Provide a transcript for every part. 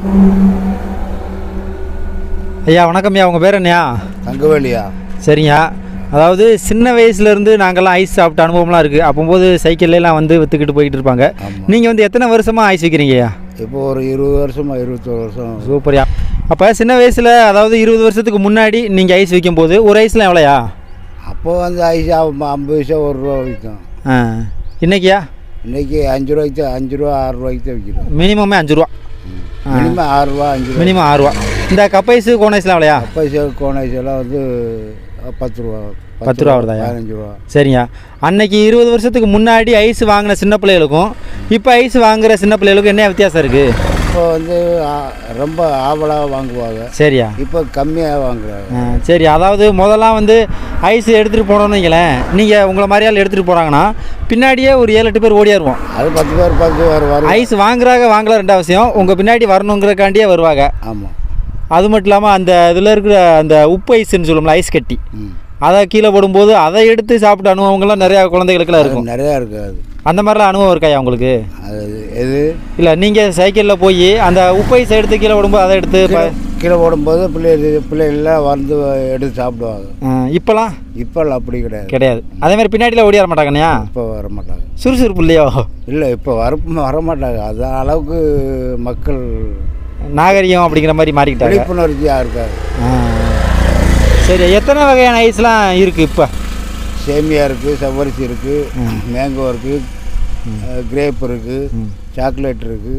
ஐயா வணக்கம் ஐயா உங்கள் பேர் என்னையா தங்கவேலியா சரிங்க அதாவது சின்ன வயசுலேருந்து நாங்கள்லாம் ஐஸ் சாப்பிட்ட அனுபவம்லாம் இருக்குது அப்போது சைக்கிள்லாம் வந்து விற்றுக்கிட்டு போய்கிட்டு இருப்பாங்க ஆமாம் நீங்கள் வந்து எத்தனை வருஷமாக ஐஸ் விற்கிறீங்க ஐயா இப்போ ஒரு இருபது வருஷமா இருபத்தொரு வருஷம் சூப்பர்யா அப்போ சின்ன வயசில் அதாவது இருபது வருஷத்துக்கு முன்னாடி நீங்கள் ஐஸ் விற்கும்போது ஒரு ஐஸ்லாம் எவ்வளோயா அப்போ வந்து ஐசா ஐம்பது பைசா ஒரு ரூபா விற்கும் ஆ இன்னைக்கியா இன்னைக்கு அஞ்சு ரூபாய்க்கு தான் அஞ்சு ரூபா ஆறு ரூபாய்க்கு தான் விற்கிறோம் மினிமமே அஞ்சு ரூபா மினிமம் ஆறு ரூபா அஞ்சு ரூபா மினிமம் ஆறு ரூபா இந்த கப் ஐஸு கோன் ஐஸ்லாம் எவ்வளோயா பைசா கோன் ஐஸ் எல்லாம் வந்து பத்து ரூபா பத்து ரூபா வருதாயா? பதினஞ்சு ரூபா சரிங்க அன்னைக்கு இருபது வருஷத்துக்கு முன்னாடி ஐஸ் வாங்கின சின்ன பிள்ளைகளுக்கும் இப்போ ஐஸ் வாங்குற சின்ன பிள்ளைகளுக்கும் என்ன வித்தியாசம் இருக்குது இப்போ வந்து ஆ, ரொம்ப ஆவலாக வாங்குவாங்க சரியா இப்போ கம்மியாக வாங்குறாங்க ஆ, சரி அதாவது முதல்லாம் வந்து ஐஸ் எடுத்துகிட்டு போனோம்னு வைங்களேன் நீங்கள் உங்களை மாதிரியால் எடுத்துகிட்டு போகிறாங்கன்னா பின்னாடியே ஒரு ஏழு எட்டு பேர் ஓடியாருவோம் அது பத்து பேர் பத்து பேர் வரும் ஐஸ் வாங்குறாங்க வாங்கல ரெண்டாவது விஷயம் உங்கள் பின்னாடி வரணுங்கிறக்காண்டியே வருவாங்க ஆமாம் அது மட்டும் இல்லாமல் அந்த இதில் இருக்கிற அந்த உப்பு ஐஸ்ன்னு சொல்லுவோம்ல ஐஸ் கட்டி ம் அதை கீழே போடும்போது அதை எடுத்து சாப்பிட்ட அனுபவங்கள்லாம் நிறையா குழந்தைகளுக்குலாம் அது இருக்கும் நிறையா இருக்குது அது அந்த மாதிரிலாம் அனுபவம் இருக்காயா உங்களுக்கு அது எது இல்லை நீங்கள் சைக்கிளில் போய் அந்த உப்பு ஐஸ் எடுத்து கீழே போடும்போது அதை எடுத்து ப- கீழே போடும்போது பிள்ளைகள் பிள்ளைகள்லாம் வந்து எடுத்து சாப்பிடுவாங்க ஆ, இப்போலாம் இப்போல்லாம் அப்படி கிடையாது கிடையாது அதே மாதிரி பின்னாடியில் ஓடியார மாட்டாங்கண்ணா இப்போ வர மாட்டாங்க சுறுசுறுப்பு இல்லையோ இல்லை இப்போ வர வர மாட்டாங்க அது அளவுக்கு மக்கள் நாகரிகம் அப்படிங்கிற மாதிரி மாறிக்கிட்டாங்க விழிப்புணர்ச்சியாக இருக்காது ஆ. சரி எத்தனை வகையான ஐஸ்லாம் இருக்குது இப்போ சேமியா இருக்குது செவ்வரிசி இருக்குது மேங்கோ இருக்குது கிரேப் இருக்குது சாக்லேட் இருக்குது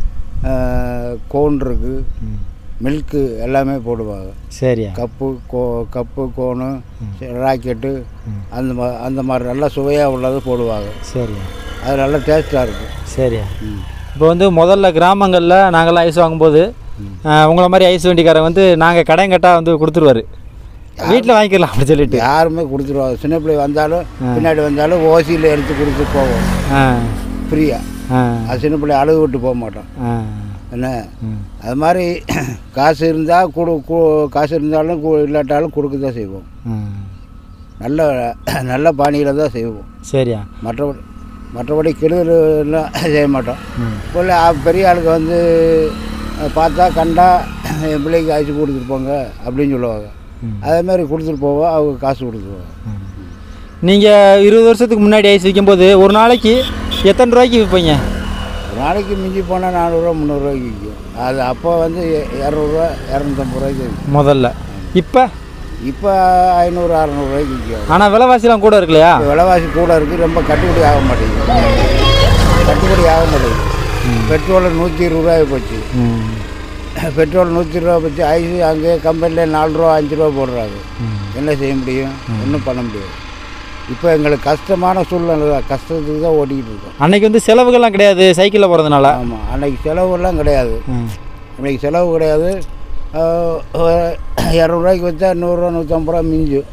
கோன் இருக்குது மில்க்கு எல்லாமே போடுவாங்க சரியா கப்பு கோ கப்பு கோனு ராக்கெட்டு அந்த மா அந்த மாதிரி நல்லா சுவையாக உள்ளது போடுவாங்க சரியா அது நல்லா டேஸ்ட்டாக இருக்கும் சரியா ம். இப்போ வந்து முதல்ல கிராமங்களில் நாங்கள்லாம் ஐஸ் வாங்கும்போது ஆ, உங்களை மாதிரி ஐஸ் வண்டிக்காரங்க வந்து நாங்கள் கடைங்கட்டா வந்து கொடுத்துருவாரு வீட்டில் வாங்கிக்கலாம் அப்படி சொல்லிட்டு யாருமே கொடுத்துருவாங்க சின்ன பிள்ளை வந்தாலும் பின்னாடி வந்தாலும் ஓசியில் எடுத்து கொடுத்து போவோம் ஆ ஃப்ரீயாக ஆ அது சின்ன பிள்ளை அழுகு விட்டு போக மாட்டோம் ஆ என்ன ம். அது மாதிரி காசு இருந்தால் கொடு கு- காசு இருந்தாலும் கு- இல்லாட்டாலும் கொடுக்க தான் செய்வோம் ம். நல்ல நல்ல பாணியில் தான் செய்வோம் சரியா மற்றபடி மற்றபடி கெடுதலாம் செய்ய மாட்டோம் ம். பிள்ளை ஆ- பெரிய ஆளுக்கு வந்து அஹ், பார்த்தா கண்டா என் பிள்ளைக்கு காசு கொடுத்துட்டு போங்க அப்படின்னு சொல்லுவாங்க ம். அதே மாதிரி கொடுத்துட்டு போவோம் அவங்க காசு கொடுத்துருவாங்க நீங்கள் இருபது வருஷத்துக்கு முன்னாடி ஐஸ் விற்கும்போது ஒரு நாளைக்கு எத்தனை ரூபாய்க்கு விற்பீங்க ஒரு நாளைக்கு மிஞ்சி போனால் நானூறுரூவா முந்நூறுரூவாய்க்கு விற்கும் அது அப்போ வந்து எ- இரநூறுவா இரநூத்தம்பது ரூபாய்க்கு விற்கும் முதல்ல இப்போ இப்போ ஐநூறு அறநூறுவாய்க்கு விற்கும் ஆனால் விலைவாசிலாம் கூட இருக்கு இல்லையா இப்போ விலைவாசி கூட இருக்குது ரொம்ப கட்டுப்படி ஆக மாட்டேங்குது கட்டுப்படி ஆக மாட்டேங்குது பெட்ரோல் நூற்றி இருபது ரூபாய் போச்சு ம். பெட்ரோல் நூற்றி ரூபா போச்சு ஐஸ் அங்கே கம்பெனியில் நாலு ரூபா அஞ்சு ரூபா போடுறாங்க என்ன செய்ய முடியும் ஒன்றும் பண்ண முடியாது இப்போ எங்களுக்கு கஷ்டமான சூழ்நிலை தான் கஷ்டத்துக்கு தான் ஓட்டிக்கிட்டு இருக்கோம் அன்னைக்கு வந்து செலவுகள்லாம் கிடையாது சைக்கிளில் போகிறதுனால ஆமாம் அன்னைக்கு செலவுலாம் கிடையாது அன்னைக்கு செலவு கிடையாது ஆஹ், ஒரு இரநூறுவாய்க்கு வச்சா நூறுரூவா நூற்றம்பது ரூபா மிஞ்சும்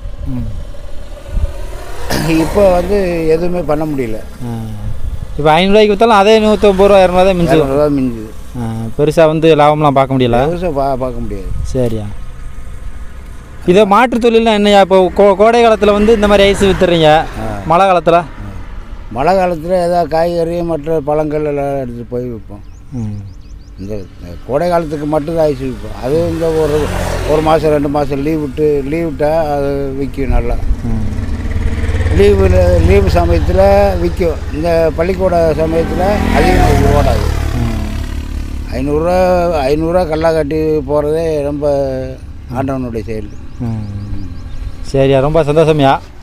இப்போ வந்து எதுவுமே பண்ண முடியல இப்போ ஐநூறுரூவாய்க்கு விற்றாலும் அதே நூற்றம்பது ரூபா இரநூறுவா தான் மிஞ்சும் இரநூறுவா மிஞ்சுது பெருசாக வந்து லாபம்லாம் பார்க்க முடியல பெருசாக பா பார்க்க முடியாது சரியா இதை மாற்றுத் தொழில்னா என்னையா இப்போ கோ கோடை காலத்தில் வந்து இந்த மாதிரி ஐஸ் வித்துறீங்க மழை காலத்தில் மழை காலத்தில் ஏதாவது காய்கறி மற்ற பழங்கள் எல்லாம் எடுத்துகிட்டு போய் விற்போம் இந்த இந்த கோடை காலத்துக்கு மட்டும்தான் ஐஸ் விற்போம் அது இந்த ஒரு ஒரு மாதம் ரெண்டு மாதம் லீவ் விட்டு லீவ் விட்டால் அது விற்கும் நல்லா லீவில் லீவு சமயத்தில் விற்கும் இந்த பள்ளிக்கூட சமயத்தில் அதிகம் ஓடாது ஐநூறுரூவா ஐநூறுரூவா கல்லா கட்டி போகிறதே ரொம்ப ஆண்டவனுடைய செயல் சரியா ரொம்ப சந்தோஷம்யா